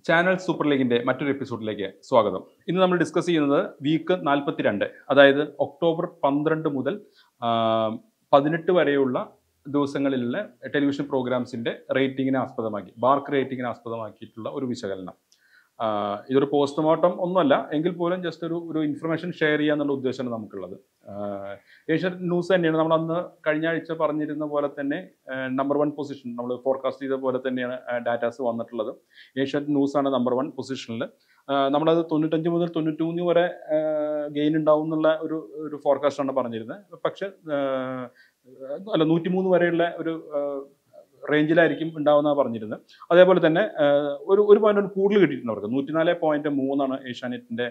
channel super ലീഗിന്റെ മറ്റൊരു എപ്പിസോഡിലേക്ക് സ്വാഗതം ഇന്ന് നമ്മൾ ഡിസ്കസ് ചെയ്യുന്നത് വീക്ക് നാൽപ്പത്തിരണ്ട് അതായത് ഒക്ടോബർ പന്ത്രണ്ട് മുതൽ ആ, പതിനെട്ട് വരെയുള്ള ദിവസങ്ങളിലുള്ള ടെലിവിഷൻ പ്രോഗ്രാംസിന്റെ റേറ്റിംഗിനെ ആസ്പദമാക്കി ബാർക്ക് റേറ്റിംഗിനെ ആസ്പദമാക്കിയിട്ടുള്ള ഒരു വിശകലനം ആ, ഇതൊരു പോസ്റ്റ്മോർട്ടം ഒന്നുമല്ല എങ്കിൽ പോലും ജസ്റ്റ് ഒരു ഒരു ഇൻഫർമേഷൻ ഷെയർ ചെയ്യുക എന്നുള്ള ഉദ്ദേശമാണ് നമുക്കുള്ളത് ഏഷ്യാനെറ്റ് ന്യൂസ് തന്നെയാണ് നമ്മൾ അന്ന് കഴിഞ്ഞ ആഴ്ച പറഞ്ഞിരുന്ന പോലെ തന്നെ നമ്പർ വൺ പൊസിഷൻ നമ്മൾ ഫോർകാസ്റ്റ് ചെയ്ത പോലെ തന്നെയാണ് ഡാറ്റാസ് വന്നിട്ടുള്ളത് ഏഷ്യാനെറ്റ് ന്യൂസ് ആണ് നമ്പർ വൺ പൊസിഷനിൽ നമ്മളത് തൊണ്ണൂറ്റഞ്ച് മുതൽ തൊണ്ണൂറ്റി മൂന്ന് വരെ ഗെയിൻ ഉണ്ടാവും എന്നുള്ള ഒരു ഒരു ഫോർകാസ്റ്റ് ആണ് പറഞ്ഞിരുന്നത് പക്ഷെ ആഹ്, അല്ല നൂറ്റിമൂന്ന് വരെയുള്ള ഒരു റേഞ്ചിലായിരിക്കും ഉണ്ടാവുന്ന പറഞ്ഞിരുന്നത് അതേപോലെ തന്നെ ആഹ്, ഒരു ഒരു പോയിന്റ് കൂടുതൽ കിട്ടിയിട്ടുണ്ട് അവർക്ക് നൂറ്റിനാല് പോയിന്റ് മൂന്നാണ് ഏഷ്യാനെറ്റിന്റെ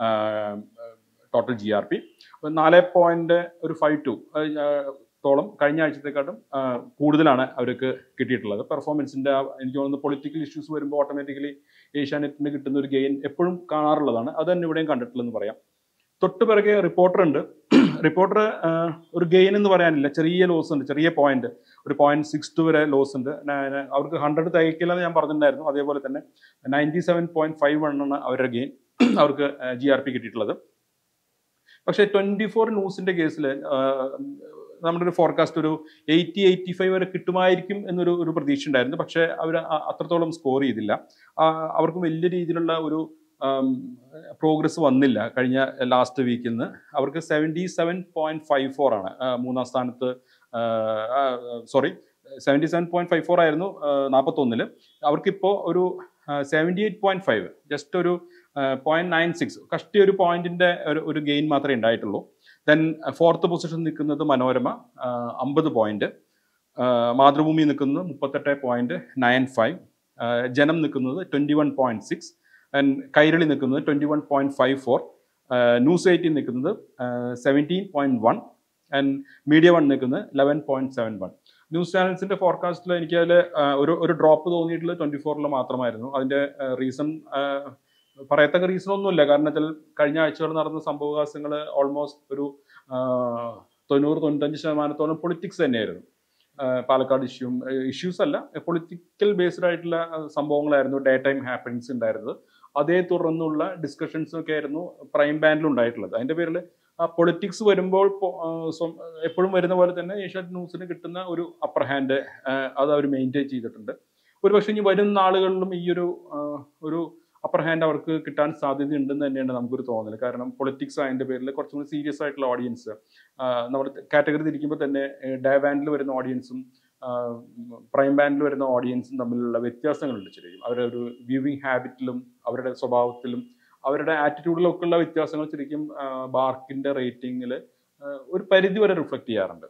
ടോട്ടൽ ജി ആർ പി നാല് പോയിന്റ് ഒരു ഫൈവ് ടു തോളം കഴിഞ്ഞ ആഴ്ചത്തെക്കാട്ടും ആ, കൂടുതലാണ് അവർക്ക് കിട്ടിയിട്ടുള്ളത് പെർഫോമൻസിന്റെ ആ, എനിക്ക് തോന്നുന്നു പൊളിറ്റിക്കൽ ഇഷ്യൂസ് വരുമ്പോൾ ഓട്ടോമാറ്റിക്കലി ഏഷ്യാനെറ്റിന് കിട്ടുന്ന ഒരു ഗെയിൻ എപ്പോഴും കാണാറുള്ളതാണ് അത് തന്നെ ഇവിടെയും കണ്ടിട്ടുള്ളതെന്ന് പറയാം തൊട്ട് പിറകെ റിപ്പോർട്ടർ ഉണ്ട് റിപ്പോർട്ടർ ഒരു ഗെയിൻ എന്ന് പറയാനില്ല ചെറിയ ലോസ് ഉണ്ട് ചെറിയ പോയിന്റ് ഒരു പോയിന്റ് സിക്സ് ടു വരെ ലോസ് ഉണ്ട് ന- ന- അവർക്ക് ഹൺഡ്രഡ് തികക്കില്ലെന്ന് ഞാൻ പറഞ്ഞിട്ടുണ്ടായിരുന്നു അതേപോലെ തന്നെ നയൻറ്റി സെവൻ പോയിന്റ് ഫൈവ് ആണ് അവരുടെ ഗെയിൻ അവർക്ക് ജി ആർ പി കിട്ടിയിട്ടുള്ളത് പക്ഷേ ട്വന്റി ഫോർ ന്യൂസിന്റെ കേസിൽ നമ്മുടെ ഒരു ഫോർകാസ്റ്റ് ഒരു എയ്റ്റി എയ്റ്റി ഫൈവ് വരെ കിട്ടുമായിരിക്കും എന്നൊരു ഒരു പ്രതീക്ഷ ഉണ്ടായിരുന്നു പക്ഷേ അവർ അത്രത്തോളം സ്കോർ ചെയ്തില്ല ആ, അവർക്ക് വലിയ രീതിയിലുള്ള ഒരു പ്രോഗ്രസ് വന്നില്ല കഴിഞ്ഞ ലാസ്റ്റ് വീക്കിൽ നിന്ന് അവർക്ക് seventy seven point five four ആണ് ആ, മൂന്നാം സ്ഥാനത്ത് sorry seventy seven point five four ആയിരുന്നു നാൽപ്പത്തൊന്നില് അവർക്കിപ്പോൾ ഒരു seventy eight point five just ഒരു പോയിന്റ് നയൻ സിക്സ് കഷ്ടി ഒരു പോയിന്റിന്റെ ഒരു ഒരു ഗെയിൻ മാത്രമേ ഉണ്ടായിട്ടുള്ളൂ ദെൻ ഫോർത്ത് പൊസിഷൻ നിൽക്കുന്നത് മനോരമ അമ്പത് പോയിന്റ് മാതൃഭൂമി നിൽക്കുന്നത് മുപ്പത്തെട്ട് പോയിന്റ് നയൻ ഫൈവ് ജനം നിൽക്കുന്നത് twenty one point six and Kairali നിൽക്കുന്നത് twenty one point five four news eighteen നിൽക്കുന്നത് seventeen point one and media one നിൽക്കുന്നത് eleven point seven one news ചാനൽസിന്റെ ഫോർകാസ്റ്റിൽ എനിക്ക് അതിൽ ഒരു ഒരു ഡ്രോപ്പ് തോന്നിയിട്ടുള്ളത് ട്വൻറ്റി ഫോറിൽ മാത്രമായിരുന്നു അതിന്റെ റീസൺ പറയത്തക്ക റീസൺ ഒന്നുമില്ല കാരണം വെച്ചാൽ കഴിഞ്ഞ ആഴ്ചകൾ നടന്ന സംഭവവികാസങ്ങൾ ഓൾമോസ്റ്റ് ഒരു ആ, തൊണ്ണൂറ് തൊണ്ണൂറ്റഞ്ച് ശതമാനത്തോളം പൊളിറ്റിക്സ് തന്നെയായിരുന്നു ആ, പാലക്കാട് ഇഷ്യൂ ഇഷ്യൂസ് അല്ല പൊളിറ്റിക്കൽ ബേസ്ഡ് ആയിട്ടുള്ള ആ, സംഭവങ്ങളായിരുന്നു ഡേ ടൈം ഹാപ്പനിങ്സ് ഉണ്ടായിരുന്നത് അതേ തുടർന്നുള്ള ഡിസ്കഷൻസ് ഒക്കെ ആയിരുന്നു പ്രൈം ബാൻഡിൽ ഉണ്ടായിട്ടുള്ളത് അതിന്റെ പേരിൽ പൊളിറ്റിക്സ് വരുമ്പോൾ പൊ- ആ, സ്വം- എപ്പോഴും വരുന്ന പോലെ തന്നെ ഏഷ്യാനെറ്റ് ന്യൂസിന് കിട്ടുന്ന ഒരു അപ്പർ ഹാൻഡ് അത് അവർ മെയിൻറ്റെയിൻ ചെയ്തിട്ടുണ്ട് ഒരുപക്ഷെ ഇനി വരും നാളുകളിലും ഈ ഒരു ആ, ഒരു അപ്പർ ഹാൻഡ് അവർക്ക് കിട്ടാൻ സാധ്യതയുണ്ടെന്ന് തന്നെയാണ് നമുക്കൊരു തോന്നൽ കാരണം പൊളിറ്റിക്സ് അതിന്റെ പേരിൽ കുറച്ചും കൂടി സീരിയസ് ആയിട്ടുള്ള ഓഡിയൻസ് നമ്മൾ കാറ്റഗറി തിരിക്കുമ്പോൾ തന്നെ ഡേ ബാൻഡിൽ വരുന്ന ഓഡിയൻസും പ്രൈം ബാൻഡിൽ വരുന്ന ഓഡിയൻസും തമ്മിലുള്ള വ്യത്യാസങ്ങളുണ്ട് ശരിക്കും അവരുടെ ഒരു വ്യൂവിങ് ഹാബിറ്റിലും അവരുടെ സ്വഭാവത്തിലും അവരുടെ ആറ്റിറ്റ്യൂഡിലും ഒക്കെ ഉള്ള വ്യത്യാസങ്ങൾ ശരിക്കും ബാർക്കിന്റെ റേറ്റിംഗിൽ ഒരു പരിധി വരെ റിഫ്ലക്ട് ചെയ്യാറുണ്ട്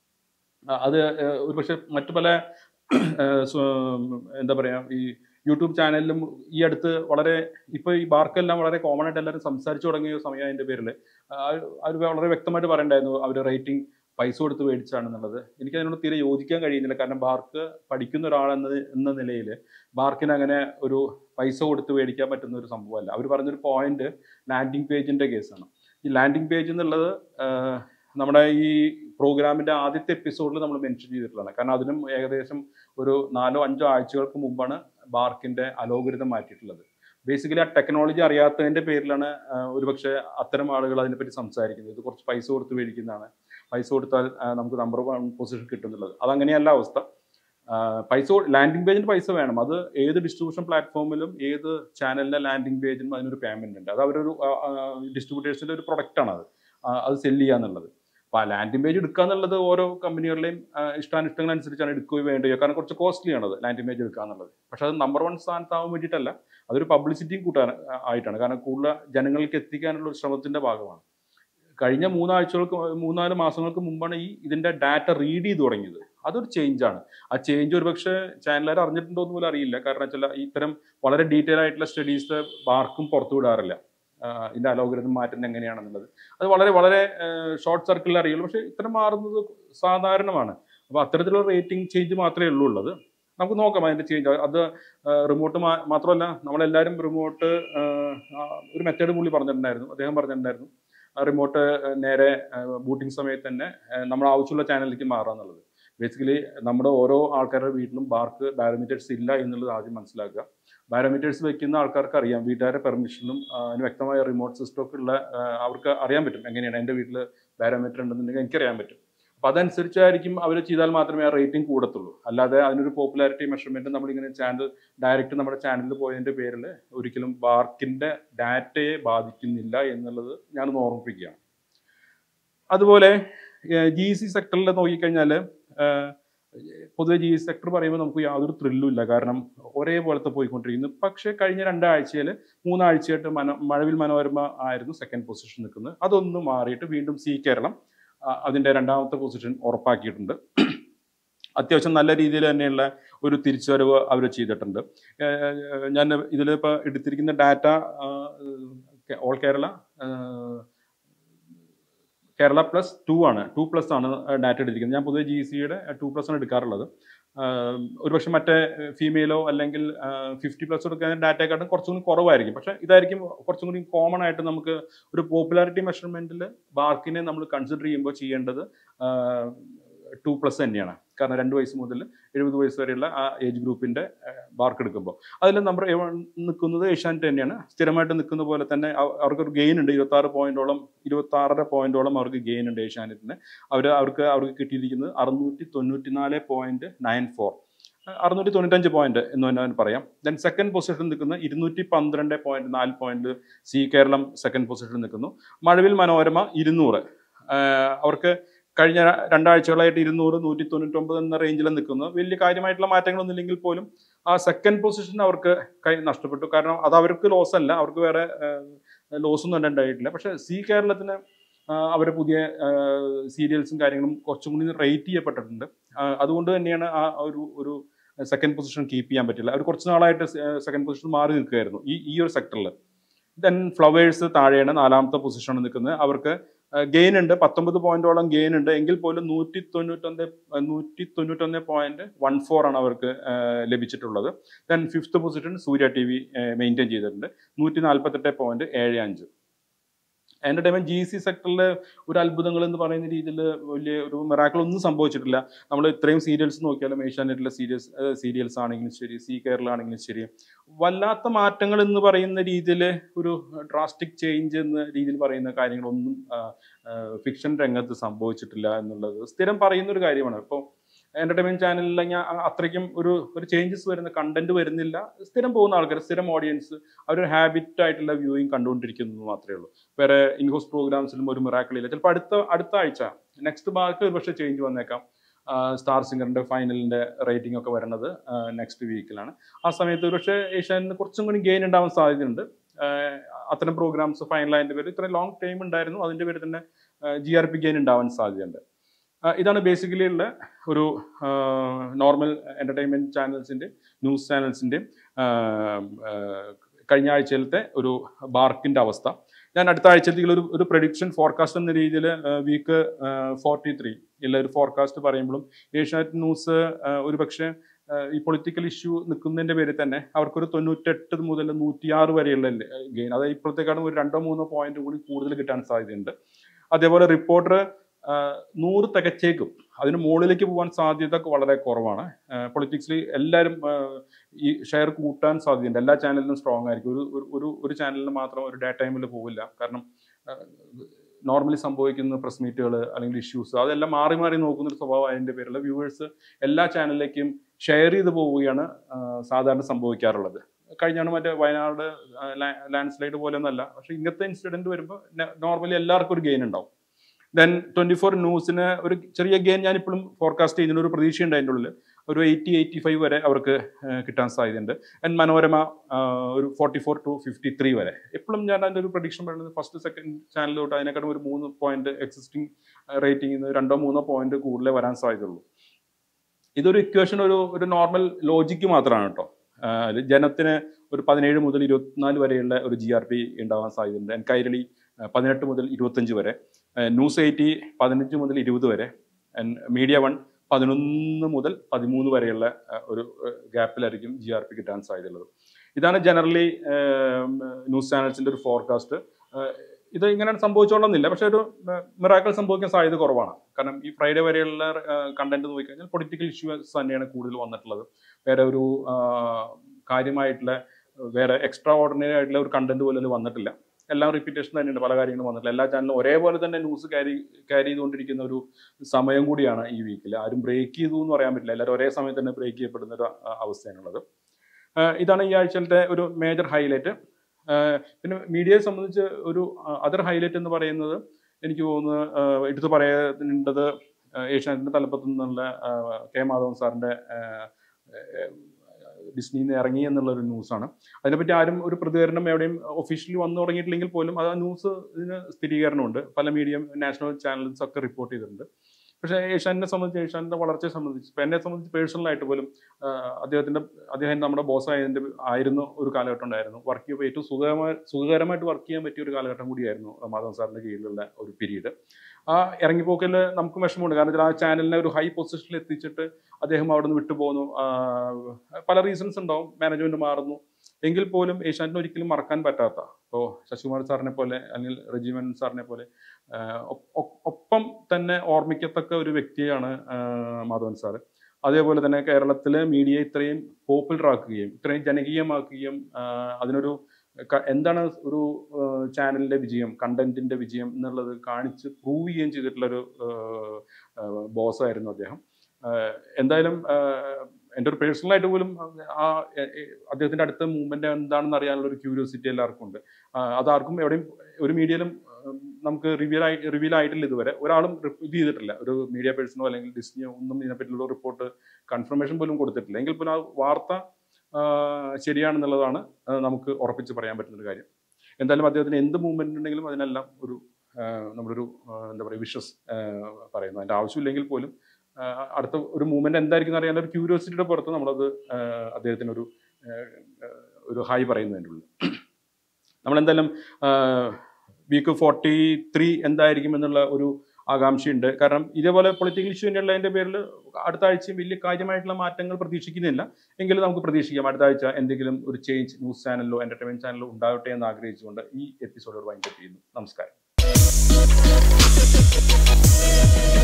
ആ, അത് ഏഹ്, ഒരുപക്ഷെ മറ്റു പല ഏഹ്, സ്വ- എന്താ പറയാ ഈ യൂട്യൂബ് ചാനലിലും ഈ അടുത്ത് വളരെ ഇപ്പൊ ഈ ബാർക്കെല്ലാം വളരെ കോമൺ ആയിട്ട് എല്ലാവരും സംസാരിച്ചു തുടങ്ങിയ സമയം അതിന്റെ പേരിൽ അവർ വളരെ വ്യക്തമായിട്ട് പറയണ്ടായിരുന്നു അവർ റേറ്റിംഗ് പൈസ കൊടുത്ത് മേടിച്ചാണെന്നുള്ളത് എനിക്ക് അതിനോട് തീരെ യോജിക്കാൻ കഴിയുന്നില്ല കാരണം ബാർക്ക് പഠിക്കുന്ന ഒരാളെന്ന എന്ന നിലയിൽ ബാർക്കിന് അങ്ങനെ ഒരു പൈസ കൊടുത്ത് മേടിക്കാൻ പറ്റുന്ന ഒരു സംഭവമല്ല അവർ പറഞ്ഞൊരു പോയിന്റ് ലാൻഡിംഗ് പേജിന്റെ കേസാണ് ഈ ലാൻഡിംഗ് പേജ് എന്നുള്ളത് ആഹ്, നമ്മുടെ ഈ പ്രോഗ്രാമിന്റെ ആദ്യത്തെ എപ്പിസോഡിൽ നമ്മൾ മെൻഷൻ ചെയ്തിട്ടുള്ളതാണ് കാരണം അതിനും ഏകദേശം ഒരു നാലോ അഞ്ചോ ആഴ്ചകൾക്ക് മുമ്പാണ് ബാർക്കിന്റെ അലോഗരിതം മാറ്റിയിട്ടുള്ളത് ബേസിക്കലി ആ ടെക്നോളജി അറിയാത്തതിന്റെ പേരിലാണ് ആഹ്, ഒരുപക്ഷെ അത്തരം ആളുകൾ അതിനെപ്പറ്റി സംസാരിക്കുന്നത് ഇത് കുറച്ച് പൈസ കൊടുത്ത് മേടിക്കുന്നതാണ് പൈസ കൊടുത്താൽ ആഹ്, നമുക്ക് നമ്പർ വൺ പൊസിഷൻ കിട്ടുന്നുള്ളത് അതങ്ങനെയല്ല അവസ്ഥ ആഹ്, പൈസ ലാൻഡിംഗ് പേജിന് പൈസ വേണം അത് ഏത് ഡിസ്ട്രിബ്യൂഷൻ പ്ലാറ്റ്ഫോമിലും ഏത് ചാനലിന്റെ ലാൻഡിംഗ് പേജിനും അതിനൊരു പേയ്മെന്റ് ഉണ്ട് അത് അവരൊരു ഡിസ്ട്രിബ്യൂട്ടേഴ്സിന്റെ ഒരു പ്രൊഡക്റ്റ് ആണ് അത് ആഹ്, അത് സെല് ചെയ്യുക എന്നുള്ളത് അപ്പൊ ആ ലാൻഡിംഗ് പേജ് എടുക്കുക എന്നുള്ളത് ഓരോ കമ്പനികളുടെയും ഇഷ്ടാനിഷ്ടങ്ങൾ അനുസരിച്ചാണ് എടുക്കുകയോ വേണ്ടയോ കാരണം കുറച്ച് കോസ്റ്റ്ലി ആണ് അത് ലാൻഡിംഗ് പേജ് എടുക്കുക എന്നുള്ളത് പക്ഷെ അത് നമ്പർ വൺ സ്ഥാനത്താവാൻ വേണ്ടിയിട്ടല്ല അതൊരു പബ്ലിസിറ്റിയും കൂട്ടാൻ ആ, ആയിട്ടാണ് കാരണം കൂടുതൽ ജനങ്ങൾക്ക് എത്തിക്കാനുള്ള ഒരു ശ്രമത്തിന്റെ ഭാഗമാണ് കഴിഞ്ഞ മൂന്നാഴ്ചകൾക്ക് മൂന്നാല് മാസങ്ങൾക്ക് മുമ്പാണ് ഈ ഇതിന്റെ ഡാറ്റ റീഡ് ചെയ്ത് തുടങ്ങിയത് അതൊരു ചേഞ്ച് ആണ് ആ ചേഞ്ച് ഒരുപക്ഷെ ചാനലുകാർ അറിഞ്ഞിട്ടുണ്ടോ എന്ന് പോലും അറിയില്ല കാരണം വെച്ചാൽ ഇത്തരം വളരെ ഡീറ്റെയിൽ ആയിട്ടുള്ള സ്റ്റഡീസ് ബാർക്കും പുറത്തു വിടാറില്ല ആഹ് ഇതിന്റെ അലോഗ്രതം മാറ്റുന്നത് എങ്ങനെയാണെന്നുള്ളത് അത് വളരെ വളരെ ഷോർട്ട് സർക്കിളിൽ അറിയുള്ളൂ പക്ഷേ ഇത്തരം മാറുന്നത് സാധാരണമാണ് അപ്പോൾ അത്തരത്തിലുള്ള റേറ്റിംഗ് ചേഞ്ച് മാത്രമേ ഉള്ളൂ ഉള്ളത് നമുക്ക് നോക്കാം അതിന്റെ ചേഞ്ച് അത് റിമോട്ട് മാത്രമല്ല നമ്മളെല്ലാവരും റിമോട്ട് ഒരു മെത്തേഡ് പുള്ളി പറഞ്ഞിട്ടുണ്ടായിരുന്നു അദ്ദേഹം പറഞ്ഞിട്ടുണ്ടായിരുന്നു റിമോട്ട് നേരെ ബൂട്ടിംഗ് സമയത്ത് തന്നെ നമ്മൾ ആവശ്യമുള്ള ചാനലിലേക്ക് മാറുക എന്നുള്ളത് ബേസിക്കലി നമ്മുടെ ഓരോ ആൾക്കാരുടെ വീട്ടിലും ബാർക്ക് ബാരോമീറ്റേഴ്സ് ഇല്ല എന്നുള്ളത് ആദ്യം മനസ്സിലാക്കുക ബാരോമീറ്റേഴ്സ് വെക്കുന്ന ആൾക്കാർക്ക് അറിയാം വീട്ടുകാരുടെ പെർമിഷനും അതിന് വ്യക്തമായ റിമോട്ട് സിസ്റ്റം ഒക്കെ ഉള്ള ആ, അവർക്ക് അറിയാൻ പറ്റും എങ്ങനെയാണ് എൻ്റെ വീട്ടിൽ ബാരോമീറ്റർ ഉണ്ടെന്നുണ്ടെങ്കിൽ എനിക്കറിയാൻ പറ്റും അപ്പം അതനുസരിച്ചായിരിക്കും അവർ ചെയ്താൽ മാത്രമേ ആ റേറ്റിംഗ് കൂടത്തുള്ളൂ അല്ലാതെ അതിനൊരു പോപ്പുലാരിറ്റി മെഷർമെൻറ്റ് നമ്മളിങ്ങനെ ചാനൽ ഡയറക്റ്റ് നമ്മുടെ ചാനലിൽ പോയതിൻ്റെ പേരിൽ ഒരിക്കലും ബാർക്കിൻ്റെ ഡാറ്റയെ ബാധിക്കുന്നില്ല എന്നുള്ളത് ഞാനൊന്ന് ഓർമ്മിപ്പിക്കുകയാണ് അതുപോലെ ജി സി സെക്ടറിൽ നോക്കിക്കഴിഞ്ഞാൽ പൊതുവെ ജി സി സെക്ടർ പറയുമ്പോൾ നമുക്ക് യാതൊരു ത്രില്ലും ഇല്ല കാരണം ഒരേപോലത്തെ പോയിക്കൊണ്ടിരിക്കുന്നു പക്ഷേ കഴിഞ്ഞ രണ്ടാഴ്ചയിൽ മൂന്നാഴ്ചയായിട്ട് മന മഴവിൽ മനോരമ ആയിരുന്നു സെക്കൻഡ് പൊസിഷൻ നിൽക്കുന്നത് അതൊന്ന് മാറിയിട്ട് വീണ്ടും സി കേരളം ആ, അതിൻ്റെ രണ്ടാമത്തെ പൊസിഷൻ ഉറപ്പാക്കിയിട്ടുണ്ട് അത്യാവശ്യം നല്ല രീതിയിൽ തന്നെയുള്ള ഒരു തിരിച്ചുവരവ് അവർ ചെയ്തിട്ടുണ്ട് ഏഹ് ഞാൻ ഇതിലിപ്പോൾ എടുത്തിരിക്കുന്ന ഡാറ്റ ഓൾ കേരള ആഹ് കേരള പ്ലസ് ടു ആണ് ടു പ്ലസ് ആണ് ഡാറ്റ എടുത്തിരിക്കുന്നത് ഞാൻ പൊതുവെ ജി സിയുടെ ടു പ്ലസ് ആണ് എടുക്കാറുള്ളത് ആഹ് ഒരുപക്ഷെ മറ്റേ ഫീമെയിലോ അല്ലെങ്കിൽ ഫിഫ്റ്റി പ്ലസ് എടുക്കുന്ന ഡാറ്റയെക്കാട്ടും കുറച്ചും കൂടി കുറവായിരിക്കും പക്ഷേ ഇതായിരിക്കും കുറച്ചും കൂടി കോമൺ ആയിട്ട് നമുക്ക് ഒരു പോപ്പുലാരിറ്റി മെഷർമെൻറ്റിൽ ബാർക്കിനെ നമ്മൾ കൺസിഡർ ചെയ്യുമ്പോൾ ചെയ്യേണ്ടത് ടു പ്ലസ് തന്നെയാണ് കാരണം രണ്ട് വയസ്സ് മുതൽ എഴുപത് വയസ്സ് വരെയുള്ള ആ ഏജ് ഗ്രൂപ്പിൻ്റെ ബാർക്ക് എടുക്കുമ്പോൾ അതിൽ നമ്പർ നിൽക്കുന്നത് ഏഷ്യാനെറ്റ് തന്നെയാണ് സ്ഥിരമായിട്ട് നിൽക്കുന്ന പോലെ തന്നെ അവ- അവർക്കൊരു ഗെയിൻ ഉണ്ട് ഇരുപത്താറ് പോയിന്റോളം ഇരുപത്താറര പോയിന്റോളം അവർക്ക് ഗെയിൻ ഉണ്ട് ഏഷ്യാനെറ്റിന് അവർ അവർക്ക് അവർക്ക് കിട്ടിയിരിക്കുന്നത് അറുന്നൂറ്റി തൊണ്ണൂറ്റി നാല് പോയിന്റ് നയൻ ഫോർ അറുന്നൂറ്റി തൊണ്ണൂറ്റഞ്ച് പോയിന്റ് എന്ന് തന്നെ ഞാൻ പറയാം ദെൻ സെക്കൻഡ് പൊസിഷൻ നിൽക്കുന്ന ഇരുന്നൂറ്റി പന്ത്രണ്ട് പോയിന്റ് നാല് പോയിന്റ് സി കേരളം സെക്കൻഡ് പൊസിഷനിൽ നിൽക്കുന്നു മഴവിൽ മനോരമ ഇരുന്നൂറ് ആഹ് അവർക്ക് കഴിഞ്ഞ ര- രണ്ടാഴ്ചകളായിട്ട് ഇരുന്നൂറ് നൂറ്റി തൊണ്ണൂറ്റൊമ്പത് എന്ന റേഞ്ചിൽ നിൽക്കുന്നു വലിയ കാര്യമായിട്ടുള്ള മാറ്റങ്ങളൊന്നും ഇല്ലെങ്കിൽ പോലും ആ സെക്കൻഡ് പൊസിഷൻ അവർക്ക് കൈ നഷ്ടപ്പെട്ടു കാരണം അത് അവർക്ക് ലോസ് അല്ല അവർക്ക് വേറെ ലോസ് ഒന്നും തന്നെ ഉണ്ടായിട്ടില്ല പക്ഷെ സി കേരളത്തിന് അവർ പുതിയ സീരിയൽസും കാര്യങ്ങളും കുറച്ചും കൂടി റേറ്റ് ചെയ്യപ്പെട്ടിട്ടുണ്ട് ആ, അതുകൊണ്ട് തന്നെയാണ് ആ ഒരു ഒരു സെക്കൻഡ് പൊസിഷൻ കീപ്പ് ചെയ്യാൻ പറ്റില്ല അവർ കുറച്ച് നാളായിട്ട് സെക്കൻഡ് പൊസിഷൻ മാറി നിൽക്കുകയായിരുന്നു ഈ ഈ ഒരു സെക്ടറിൽ ദെൻ ഫ്ലവേഴ്സ് താഴെയാണ് നാലാമത്തെ പൊസിഷനിൽ നിൽക്കുന്നത് അവർക്ക് ഗെയിൻ ഉണ്ട് പത്തൊമ്പത് പോയിന്റോളം ഗെയിൻ ഉണ്ട് എങ്കിൽ പോലും നൂറ്റി തൊണ്ണൂറ്റൊന്ന് നൂറ്റി തൊണ്ണൂറ്റൊന്ന് പോയിന്റ് വൺ ഫോർ ആണ് അവർക്ക് ആ, ലഭിച്ചിട്ടുള്ളത് then fifth position Surya T V maintain ചെയ്തിട്ടുണ്ട് നൂറ്റി നാൽപ്പത്തെട്ട് പോയിന്റ് ഏഴ് അഞ്ച് എൻ്റർടൈൻമെൻറ്റ് ജി സി സെക്ടറിൽ ഒരു അത്ഭുതങ്ങൾ എന്ന് പറയുന്ന രീതിയിൽ വലിയ ഒരു മിറാക്കൾ ഒന്നും സംഭവിച്ചിട്ടില്ല നമ്മൾ ഇത്രയും സീരിയൽസ് നോക്കിയാലും ഏഷ്യാനെറ്റിലെ സീരിയൽസ് സീരിയൽസ് ആണെങ്കിലും ശരി സി കേരള ആണെങ്കിലും ശരി വല്ലാത്ത മാറ്റങ്ങൾ എന്ന് പറയുന്ന രീതിയിൽ ഒരു ഡ്രാസ്റ്റിക് ചേഞ്ച് എന്ന രീതിയിൽ പറയുന്ന കാര്യങ്ങളൊന്നും ഫിക്ഷൻ രംഗത്ത് സംഭവിച്ചിട്ടില്ല എന്നുള്ളത് സ്ഥിരം പറയുന്ന ഒരു കാര്യമാണ് ഇപ്പോൾ എൻ്റർടൈൻമെൻറ്റ് ചാനലിൽ ഞാൻ അത്രയ്ക്കും ഒരു ഒരു ചേഞ്ചസ് വരുന്ന കണ്ടന്റ് വരുന്നില്ല സ്ഥിരം പോകുന്ന ആൾക്കാർ സ്ഥിരം ഓഡിയൻസ് അവരൊരു ഹാബിറ്റ് ആയിട്ടുള്ള വ്യൂയിങ് കണ്ടുകൊണ്ടിരിക്കുന്നത് മാത്രമേ ഉള്ളൂ വേറെ ഇൻഹോസ് പ്രോഗ്രാംസിലും ഒരു മിറാക്കളില്ല ചിലപ്പോൾ അടുത്ത അടുത്ത ആഴ്ച നെക്സ്റ്റ് ബാർക്ക് ഒരു പക്ഷേ ചേഞ്ച് വന്നേക്കാം സ്റ്റാർ സിംഗറിന്റെ ഫൈനലിന്റെ റേറ്റിംഗ് ഒക്കെ വരുന്നത് നെക്സ്റ്റ് വീക്കിലാണ് ആ സമയത്ത് ഒരുപക്ഷെ ഏഷ്യാനിന് കുറച്ചും കൂടി ഗെയിൻ ഉണ്ടാവാൻ സാധ്യതയുണ്ട് ആഹ് അത്തരം പ്രോഗ്രാംസ് ഫൈനലായതിന്റെ പേര് ഇത്രയും ലോങ് ടൈം ഉണ്ടായിരുന്നു അതിന്റെ പേര് തന്നെ ജി ആർ പി ഗെയിൻ ഉണ്ടാവാൻ സാധ്യതയുണ്ട് ആഹ് ഇതാണ് ബേസിക്കലി ഉള്ള ഒരു നോർമൽ എന്റർടൈൻമെന്റ് ചാനൽസിന്റെ ന്യൂസ് ചാനൽസിന്റെ കഴിഞ്ഞ ആഴ്ചയിലത്തെ ഒരു ബാർക്കിന്റെ അവസ്ഥ ഞാൻ അടുത്ത ആഴ്ചത്തേക്കുള്ള ഒരു ഒരു പ്രഡിക്ഷൻ ഫോർകാസ്റ്റ് എന്ന രീതിയിൽ വീക്ക് ഫോർട്ടി ത്രീ ഉള്ള ഒരു ഫോർകാസ്റ്റ് പറയുമ്പോഴും ഏഷ്യാനെറ്റ് ന്യൂസ് ഒരു പക്ഷേ ഈ പൊളിറ്റിക്കൽ ഇഷ്യൂ നിൽക്കുന്നതിന്റെ പേരിൽ തന്നെ അവർക്കൊരു തൊണ്ണൂറ്റെട്ട് മുതൽ നൂറ്റിയാറ് വരെയുള്ള ഗെയിൻ അതായത് ഇപ്പോഴത്തേക്കാളും ഒരു രണ്ടോ മൂന്നോ പോയിന്റ് കൂടി കൂടുതൽ കിട്ടാൻ സാധ്യതയുണ്ട് അതേപോലെ റിപ്പോർട്ടർ നൂറ് തികച്ചേക്കും അതിന് മുകളിലേക്ക് പോകാൻ സാധ്യത വളരെ കുറവാണ് പൊളിറ്റിക്സിൽ എല്ലാവരും ഈ ഷെയർ കൂട്ടാൻ സാധ്യതയുണ്ട് എല്ലാ ചാനലിലും സ്ട്രോങ് ആയിരിക്കും ഒരു ഒരു- ഒരു ഒരു ചാനലിന് മാത്രം ഒരു ഡേ ടൈമിൽ പോകില്ല കാരണം നോർമലി സംഭവിക്കുന്ന പ്രസ് മീറ്റുകൾ അല്ലെങ്കിൽ ഇഷ്യൂസ് അതെല്ലാം മാറി മാറി നോക്കുന്ന ഒരു സ്വഭാവം അതിൻ്റെ പേരിൽ വ്യൂവേഴ്സ് എല്ലാ ചാനലിലേക്കും ഷെയർ ചെയ്ത് പോവുകയാണ് ആ, സാധാരണ സംഭവിക്കാറുള്ളത് കഴിഞ്ഞാണ് മറ്റേ വയനാട് ലാൻഡ് സ്ലൈഡ് പോലെ ഒന്നല്ല പക്ഷെ ഇങ്ങനത്തെ ഇൻസിഡന്റ് വരുമ്പോൾ നോർമലി എല്ലാവർക്കും ഒരു ഗെയിൻ ഉണ്ടാവും ദെൻ ട്വന്റി ഫോർ ന്യൂസിന് ഒരു ചെറിയ ഗെയിൻ ഞാൻ ഇപ്പോഴും ഫോർകാസ്റ്റ് ചെയ്യുന്ന ഒരു പ്രതീക്ഷയുണ്ട് അതിൻ്റെ ഉള്ളിൽ ഒരു എയ്റ്റി എയ്റ്റി ഫൈവ് വരെ അവർക്ക് ആ, കിട്ടാൻ സാധ്യതയുണ്ട് ആൻഡ് മനോരമ ആ, ഒരു forty four to fifty three വരെ എപ്പോഴും ഞാൻ അതിൻ്റെ ഒരു പ്രഡിക്ഷൻ പറയുന്നത് ഫസ്റ്റ് സെക്കൻഡ് ചാനലിലോട്ട് അതിനെക്കാളും ഒരു മൂന്ന് പോയിന്റ് എക്സിസ്റ്റിംഗ് റേറ്റിംഗ് രണ്ടോ മൂന്നോ പോയിന്റ് കൂടുതലേ വരാൻ സാധ്യതയുള്ളൂ ഇതൊരു ഇക്വേഷൻ ഒരു ഒരു നോർമൽ ലോജിക്ക് മാത്രമാണ് കേട്ടോ ആഹ് ജനത്തിന് ഒരു പതിനേഴ് മുതൽ ഇരുപത്തിനാല് വരെയുള്ള ഒരു ജി ആർ പി ഉണ്ടാവാൻ സാധ്യതയുണ്ട് ആൻഡ് കൈരളി ആഹ് പതിനെട്ട് മുതൽ ഇരുപത്തഞ്ച് വരെ ആഹ് ന്യൂസ് എയ്റ്റി പതിനഞ്ച് മുതൽ ഇരുപത് വരെ ആൻഡ് മീഡിയ വൺ പതിനൊന്ന് മുതൽ പതിമൂന്ന് വരെയുള്ള ആഹ് ഒരു ഗ്യാപ്പിലായിരിക്കും ജി ആർ പി കിട്ടാൻ സാധ്യതയുള്ളത് ഇതാണ് ജനറലി ന്യൂസ് ചാനൽസിന്റെ ഒരു ഫോർകാസ്റ്റ് ഇത് ഇങ്ങനെ സംഭവിച്ചോളന്നില്ല പക്ഷെ ഒരു മിറാക്കൾ സംഭവിക്കാൻ സാധ്യത കുറവാണ് കാരണം ഈ ഫ്രൈഡേ വരെയുള്ള കണ്ടന്റ് നോക്കിക്കഴിഞ്ഞാൽ പൊളിറ്റിക്കൽ ഇഷ്യൂസ് തന്നെയാണ് കൂടുതൽ വന്നിട്ടുള്ളത് വേറെ ഒരു ആ, കാര്യമായിട്ടുള്ള വേറെ എക്സ്ട്രാ ഓർഡിനറി ആയിട്ടുള്ള ഒരു കണ്ടന്റ് പോലും അതിൽ വന്നിട്ടില്ല എല്ലാം റിപ്പീറ്റേഷൻ തന്നെയുണ്ട് പല കാര്യങ്ങളും വന്നിട്ടില്ല എല്ലാ ചാനലും ഒരേപോലെ തന്നെ ന്യൂസ് ക്യാരി ക്യാരി ചെയ്തുകൊണ്ടിരിക്കുന്ന ഒരു സമയം കൂടിയാണ് ഈ വീക്കിൽ ആരും ബ്രേക്ക് ചെയ്തു എന്ന് പറയാൻ പറ്റില്ല എല്ലാവരും ഒരേ സമയത്ത് തന്നെ ബ്രേക്ക് ചെയ്യപ്പെടുന്ന ഒരു അ- അവസ്ഥയാണുള്ളത് ആഹ് ഇതാണ് ഈ ആഴ്ചയിലത്തെ ഒരു മേജർ ഹൈലൈറ്റ് പിന്നെ മീഡിയയെ സംബന്ധിച്ച് ഒരു അതർ ഹൈലൈറ്റ് എന്ന് പറയുന്നത് എനിക്ക് തോന്നുന്നത് ആഹ് എടുത്തു പറയേണ്ടത് ഏഷ്യാനെറ്റിന്റെ തലപ്പത്തു നിന്നുള്ള ആഹ് കെ മാധവൻ സാറിന്റെ ആഹ് ഡിസ്നിയിൽ നിന്ന് ഇറങ്ങി എന്നുള്ള ഒരു ന്യൂസാണ് അതിനെപ്പറ്റി ആരും ഒരു പ്രതികരണം എവിടെയും ഒഫീഷ്യലി വന്നു തുടങ്ങിയിട്ടില്ലെങ്കിൽ പോലും അത് ആ ന്യൂസ് ഇതിന് സ്ഥിരീകരണമുണ്ട് പല മീഡിയം നാഷണൽ ചാനൽസ് ഒക്കെ റിപ്പോർട്ട് ചെയ്തിട്ടുണ്ട് പക്ഷേ ഏഷ്യാനെ സംബന്ധിച്ച് ഏഷ്യാനിന്റെ വളർച്ചയെ സംബന്ധിച്ച് ഇപ്പം എന്നെ സംബന്ധിച്ച് പേഴ്സണലായിട്ട് പോലും ആഹ് അദ്ദേഹത്തിന്റെ അദ്ദേഹം നമ്മുടെ ബോസ് ആയതിന്റെ ആയിരുന്ന ഒരു കാലഘട്ടം ഉണ്ടായിരുന്നു വർക്ക് ചെയ്യുമ്പോൾ ഏറ്റവും സുഖകരമായി സുഖകരമായിട്ട് വർക്ക് ചെയ്യാൻ പറ്റിയ ഒരു കാലഘട്ടം കൂടിയായിരുന്നു മാധവൻ സാറിന്റെ കീഴിലുള്ള ഒരു പീരീഡ് ആ ഇറങ്ങിപ്പോക്കിൽ നമുക്ക് വിഷമമുണ്ട് കാരണം വെച്ചാൽ ആ ചാനലിനെ ഒരു ഹൈ പൊസിഷനിൽ എത്തിച്ചിട്ട് അദ്ദേഹം അവിടെ നിന്ന് വിട്ടുപോകുന്നു ആഹ് പല റീസൺസ് ഉണ്ടാവും മാനേജ്മെന്റ് മാറുന്നു എങ്കിൽ പോലും ഏഷ്യാനെറ്റിന് ഒരിക്കലും മറക്കാൻ പറ്റാത്ത ഇപ്പോൾ ശശികുമാർ സാറിനെ പോലെ അല്ലെങ്കിൽ റെജിമൻ സാറിനെ പോലെ ആഹ് ഒ- ഒ- ഒപ്പം തന്നെ ഓർമ്മിക്കത്തക്ക ഒരു വ്യക്തിയാണ് ആഹ് മാധവൻ സാറ് അതേപോലെ തന്നെ കേരളത്തിലെ മീഡിയ ഇത്രയും പോപ്പുലർ ആക്കുകയും ഇത്രയും ജനകീയമാക്കുകയും ആഹ് അതിനൊരു ക- എന്താണ് ഒരു ചാനലിന്റെ വിജയം കണ്ടന്റിന്റെ വിജയം എന്നുള്ളത് കാണിച്ച് പ്രൂവ് ചെയ്യുകയും ചെയ്തിട്ടുള്ള ഒരു ബോസ് ആയിരുന്നു അദ്ദേഹം ആഹ് എന്തായാലും ആഹ് എൻ്റെ ഒരു പേഴ്സണലായിട്ട് പോലും ആ എ- എ- അദ്ദേഹത്തിന്റെ അടുത്ത മൂവ്മെന്റ് എന്താണെന്ന് അറിയാനുള്ള ഒരു ക്യൂരിയോസിറ്റി എല്ലാവർക്കും ഉണ്ട് ആഹ് അതാർക്കും എവിടെയും ഒരു മീഡിയയിലും നമുക്ക് റിവീൽ ആയി റിവീൽ ആയിട്ടില്ല ഇതുവരെ ഒരാളും ഇത് ചെയ്തിട്ടില്ല ഒരു മീഡിയ പേഴ്സണോ അല്ലെങ്കിൽ ഡിസ്നിയോ ഒന്നും ഇതിനെപ്പറ്റിയുള്ള റിപ്പോർട്ട് കൺഫർമേഷൻ പോലും കൊടുത്തിട്ടില്ല എങ്കിൽ പോലും ആ വാർത്ത ആഹ് ശരിയാണെന്നുള്ളതാണ് ആഹ് നമുക്ക് ഉറപ്പിച്ച് പറയാൻ പറ്റുന്ന ഒരു കാര്യം എന്തായാലും അദ്ദേഹത്തിന് എന്ത് മൂവ്മെന്റ് ഉണ്ടെങ്കിലും അതിനെല്ലാം ഒരു ആഹ് നമ്മളൊരു ആഹ് എന്താ പറയുക വിഷസ് പറയുന്നു അതിന്റെ ആവശ്യമില്ലെങ്കിൽ പോലും ആഹ് അടുത്ത ഒരു മൂവ്മെന്റ് എന്തായിരിക്കും അറിയാൻ ഒരു ക്യൂരിയോസിറ്റിയുടെ പുറത്ത് നമ്മളത് ആഹ് അദ്ദേഹത്തിന് ഒരു ആഹ് ഒരു ഹായ് പറയുന്നതിൻ്റെ ഉള്ളിൽ നമ്മളെന്തായാലും വീക്ക് ഫോർട്ടി ത്രീ എന്തായിരിക്കും എന്നുള്ള ഒരു ആകാംക്ഷയുണ്ട് കാരണം ഇതേപോലെ പൊളിറ്റിക്കൽ ഇഷ്യൂ ഉള്ളതിന്റെ പേരിൽ അടുത്ത ആഴ്ചയും വലിയ കാര്യമായിട്ടുള്ള മാറ്റങ്ങൾ പ്രതീക്ഷിക്കുന്നില്ല എങ്കിലും നമുക്ക് പ്രതീക്ഷിക്കാം അടുത്ത ആഴ്ച എന്തെങ്കിലും ഒരു ചേഞ്ച് ന്യൂസ് ചാനലിലോ എന്റർടൈൻമെന്റ് ചാനലിലോ ഉണ്ടാവട്ടെ എന്ന് ആഗ്രഹിച്ചുകൊണ്ട് ഈ എപ്പിസോഡ് വൈൻഡപ്പ് ചെയ്യുന്നു നമസ്കാരം